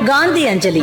காந்தி அஞ்சலி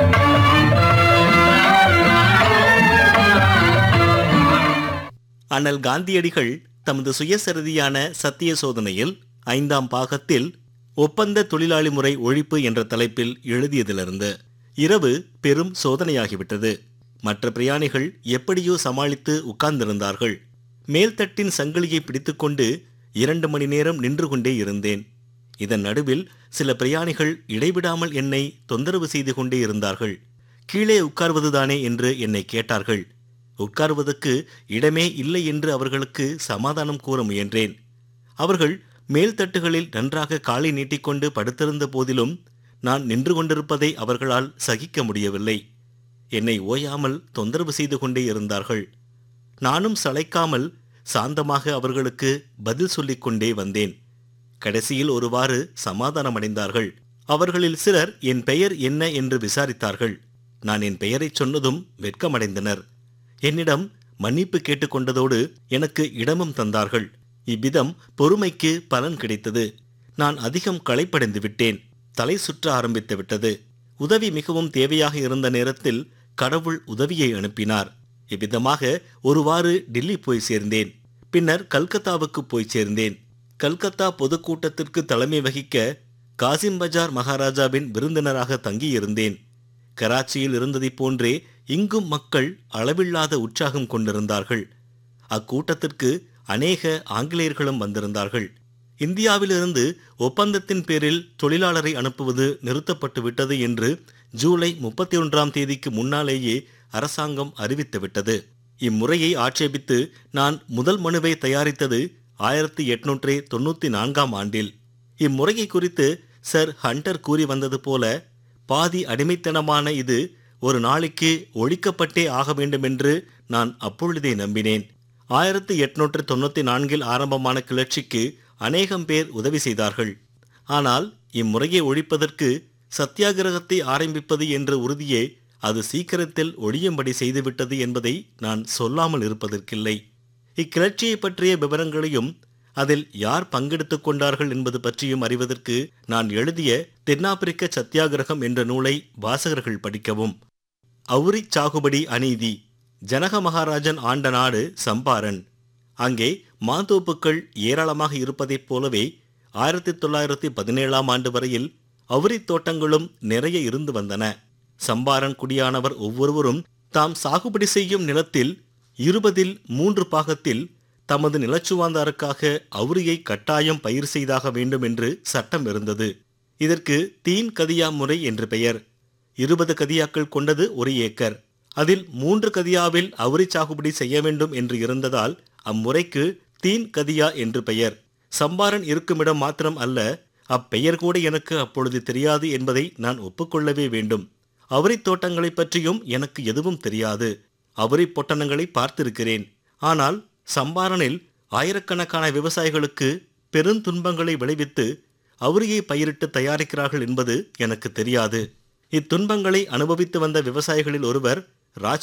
அண்ணல் காந்தியடிகள் தமது சுயசரிதியான சத்திய சோதனையில் ஐந்தாம் பாகத்தில் ஒப்பந்த தொழிலாளி முறை ஒழிப்பு என்ற தலைப்பில் எழுதியதிலிருந்து இரவு பெரும் சோதனையாகிவிட்டது மற்ற பிரயாணிகள் எப்படியோ சமாளித்து உட்கார்ந்திருந்தார்கள் மேல்தட்டின் சங்கிலியை பிடித்துக்கொண்டு இரண்டு மணி நேரம் நின்று கொண்டே இருந்தேன் இதன் நடுவில் சில பிரயாணிகள் இடைவிடாமல் என்னை தொந்தரவு செய்து கொண்டே இருந்தார்கள் கீழே உட்கார்வதுதானே என்று என்னை கேட்டார்கள் உட்கார்வதற்கு இடமே இல்லை என்று அவர்களுக்கு சமாதானம் கூற முயன்றேன் அவர்கள் மேல்தட்டுகளில் நன்றாக காலை நீட்டிக்கொண்டு படுத்திருந்த போதிலும் நான் நின்று கொண்டிருப்பதை அவர்களால் சகிக்க முடியவில்லை என்னை ஓயாமல் தொந்தரவு செய்து கொண்டே இருந்தார்கள் நானும் சளைக்காமல் சாந்தமாக அவர்களுக்கு பதில் சொல்லிக் கொண்டே வந்தேன் கடைசியில் ஒருவாறு சமாதானமடைந்தார்கள் அவர்களில் சிலர் என் பெயர் என்ன என்று விசாரித்தார்கள் நான் என் பெயரைச் சொன்னதும் வெட்கமடைந்தனர் என்னிடம் மன்னிப்பு கேட்டுக்கொண்டதோடு எனக்கு இடமும் தந்தார்கள் இவ்விதம் பொறுமைக்கு பலன் கிடைத்தது நான் அதிகம் களைப்படைந்து விட்டேன் தலை சுற்ற ஆரம்பித்து விட்டது உதவி மிகவும் தேவையாக இருந்த நேரத்தில் கடவுள் உதவியை அனுப்பினார் இவ்விதமாக ஒருவாறு டெல்லி போய் சேர்ந்தேன் பின்னர் கல்கத்தாவுக்கு போய் சேர்ந்தேன் கல்கத்தா பொதுக்கூட்டத்திற்கு தலைமை வகிக்க காசிம் பஜார் மகாராஜாவின் விருந்தினராக தங்கியிருந்தேன் கராச்சியில் இருந்ததைப் போன்றே இங்கும் மக்கள் அளவில்லாத உற்சாகம் கொண்டிருந்தார்கள் அக்கூட்டத்திற்கு அநேக ஆங்கிலேயர்களும் வந்திருந்தார்கள் இந்தியாவிலிருந்து ஒப்பந்தத்தின் பேரில் தொழிலாளரை அனுப்புவது நிறுத்தப்பட்டு விட்டது என்று ஜூலை முப்பத்தி ஒன்றாம் தேதிக்கு முன்னாலேயே அரசாங்கம் அறிவித்துவிட்டது இம்முறையை ஆட்சேபித்து நான் முதல் மனுவை தயாரித்தது ஆயிரத்தி எட்நூற்றி தொண்ணூத்தி நான்காம் ஆண்டில் இம்முறையை குறித்து சர் ஹண்டர் கூறி வந்தது போல பாதி அடிமைத்தனமான இது ஒரு நாளைக்கு ஒழிக்கப்பட்டே ஆக வேண்டுமென்று நான் அப்பொழுதே நம்பினேன் ஆயிரத்தி எட்நூற்று தொண்ணூத்தி நான்கில் ஆரம்பமான கிளர்ச்சிக்கு அநேகம் பேர் உதவி செய்தார்கள் ஆனால் இம்முறையை ஒழிப்பதற்கு சத்தியாகிரகத்தை ஆரம்பிப்பது என்ற உறுதியே அது சீக்கிரத்தில் ஒழியும்படி செய்துவிட்டது என்பதை நான் சொல்லாமல் இருப்பதற்கில்லை இக்கிளர்ச்சியை பற்றிய விவரங்களையும் அதில் யார் பங்கெடுத்துக் கொண்டார்கள் என்பது பற்றியும் அறிவதற்கு நான் எழுதிய தென்னாப்பிரிக்க சத்தியாகிரகம் என்ற நூலை வாசகர்கள் படிக்கவும் அவுரி சாகுபடி அநீதி ஜனக மகாராஜன் ஆண்ட நாடு சம்பாரன் அங்கே மாந்தோப்புக்கள் ஏராளமாக இருப்பதைப் போலவே ஆயிரத்தி தொள்ளாயிரத்தி பதினேழாம் ஆண்டு வரையில் அவுரி தோட்டங்களும் நிறைய இருந்து வந்தன சம்பாரன் குடியானவர் ஒவ்வொருவரும் தாம் சாகுபடி செய்யும் நிலத்தில் இருபதில் மூன்று பாகத்தில் தமது நிலச்சுவாந்தாருக்காக அவுரியை கட்டாயம் பயிர் செய்தாக வேண்டும் என்று சட்டம் இருந்தது இதற்கு தீன் கதியா முறை என்று பெயர் இருபது கதியாக்கள் கொண்டது ஒரு ஏக்கர் அதில் மூன்று கதியாவில் அவுரி சாகுபடி செய்ய வேண்டும் என்று இருந்ததால் அம்முறைக்கு தீன் கதியா என்று பெயர் சம்பாரன் இருக்குமிடம் மாத்திரம் அல்ல அப்பெயர் கூட எனக்கு அப்பொழுது தெரியாது என்பதை நான் ஒப்புக்கொள்ளவே வேண்டும் அவரி தோட்டங்களைப் பற்றியும் எனக்கு எதுவும் தெரியாது அவரி பொட்டணங்களை பார்த்திருக்கிறேன் ஆனால் சம்பாரனில் ஆயிரக்கணக்கான விவசாயிகளுக்கு பெருந்துன்பங்களை விளைவித்து அவரியை பயிரிட்டு தயாரிக்கிறார்கள் என்பது எனக்கு தெரியாது இத்துன்பங்களை அனுபவித்து வந்த விவசாயிகளில் ஒருவர் ராஜ்